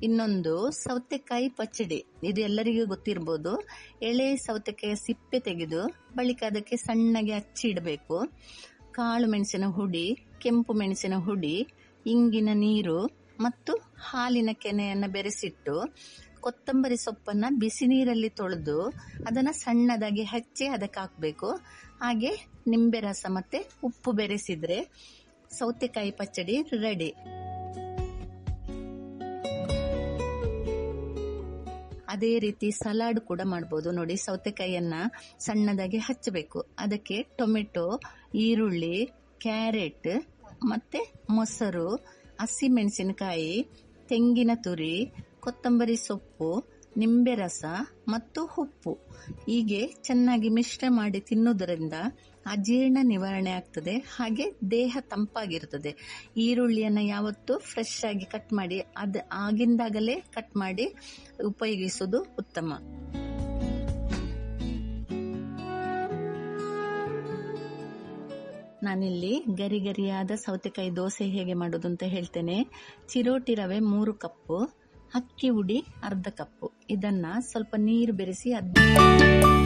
ಇನ್ನೊಂದು ಸೌತೆಕಾಯಿ ಪಚ್ಚಡಿ ಇದು ಎಲ್ಲರಿಗೂ ಗೊತ್ತಿರ್ಬೋದು ಎಳೆ ಸೌತೆಕಾಯಿಯ ಸಿಪ್ಪೆ ತೆಗೆದು ಬಳಿಕ ಅದಕ್ಕೆ ಸಣ್ಣಗೆ ಹಚ್ಚಿ ಇಡಬೇಕು ಕಾಳು ಮೆಣಸಿನ ಹುಡಿ ಕೆಂಪು ಮೆಣಸಿನ ಹುಡಿ ಇಂಗಿನ ನೀರು ಮತ್ತು ಹಾಲಿನ ಕೆನೆಯನ್ನು ಬೆರೆಸಿಟ್ಟು ಕೊತ್ತಂಬರಿ ಸೊಪ್ಪನ್ನ ಬಿಸಿ ನೀರಲ್ಲಿ ತೊಳೆದು ಅದನ್ನ ಸಣ್ಣದಾಗಿ ಹಚ್ಚಿ ಅದಕ್ಕೆ ಹಾಕಬೇಕು ಹಾಗೆ ನಿಂಬೆ ರಸ ಮತ್ತೆ ಉಪ್ಪು ಬೆರೆಸಿದ್ರೆ ಸೌತೆಕಾಯಿ ಪಚ್ಚಡಿ ರೆಡಿ ಅದೇ ರೀತಿ ಸಲಾಡ್ ಕೂಡ ಮಾಡಬಹುದು ನೋಡಿ ಸೌತೆಕಾಯಿಯನ್ನ ಸಣ್ಣದಾಗಿ ಹಚ್ಚಬೇಕು ಅದಕ್ಕೆ ಟೊಮೆಟೊ ಈರುಳ್ಳಿ ಕ್ಯಾರೆಟ್ ಮತ್ತೆ ಮೊಸರು ಹಸಿಮೆಣಸಿನಕಾಯಿ ತೆಂಗಿನ ತುರಿ ಕೊತ್ತಂಬರಿ ಸೊಪ್ಪು ನಿಂಬೆ ರಸ ಮತ್ತು ಉಪ್ಪು ಹೀಗೆ ಚೆನ್ನಾಗಿ ಮಿಶ್ರ ಮಾಡಿ ತಿನ್ನುವುದರಿಂದ ಅಜೀರ್ಣ ನಿವಾರಣೆ ಆಗ್ತದೆ ಹಾಗೆ ದೇಹ ತಂಪಾಗಿರ್ತದೆ ಈರುಳ್ಳಿಯನ್ನ ಯಾವತ್ತೂ ಫ್ರೆಶ್ ಆಗಿ ಕಟ್ ಮಾಡಿ ಅದ ಆಗಿಂದಾಗಲೇ ಕಟ್ ಮಾಡಿ ಉಪಯೋಗಿಸುವುದು ಉತ್ತಮ ನಾನಿಲ್ಲಿ ಗರಿ ಗರಿಯಾದ ಸೌತೆಕಾಯಿ ದೋಸೆ ಹೇಗೆ ಮಾಡೋದು ಅಂತ ಹೇಳ್ತೇನೆ ಚಿರೋಟಿ ರವೆ ಮೂರು ಕಪ್ಪು ಅಕ್ಕಿ ಉಡಿ ಅರ್ಧ ಕಪ್ಪು ಇದನ್ನ ಸ್ವಲ್ಪ ನೀರು ಬೆರೆಸಿ ಅದ್